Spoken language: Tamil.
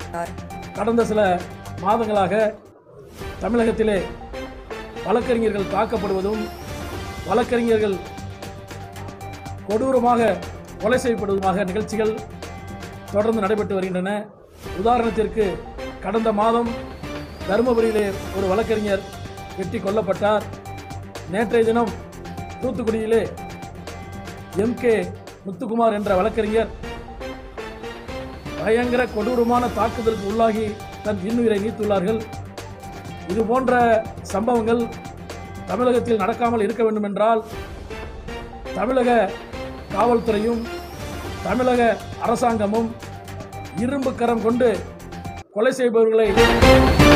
தெரிவித்தார் கடந்த சில மாதங்களாக தமிழகத்திலே வழக்கறிஞர்கள் தாக்கப்படுவதும் வழக்கறிஞர்கள் கொடூரமாக கொலை செய்யப்படுவதுமாக நிகழ்ச்சிகள் தொடர்ந்து நடைபெற்று வருகின்றன உதாரணத்திற்கு கடந்த மாதம் தருமபுரியிலே ஒரு வழக்கறிஞர் வெட்டி கொல்லப்பட்டார் நேற்றைய தினம் தூத்துக்குடியிலே எம்கே முத்துக்குமார் என்ற வழக்கறிஞர் பயங்கர கொடூரமான தாக்குதலுக்கு உள்ளாகி தன் இன்னுயிரை நீத்துள்ளார்கள் இது போன்ற சம்பவங்கள் தமிழகத்தில் நடக்காமல் இருக்க வேண்டும் என்றால் தமிழக காவல்துறையும் தமிழக அரசாங்கமும் இரும்பு கரம் கொண்டு கொலை செய்பவர்களை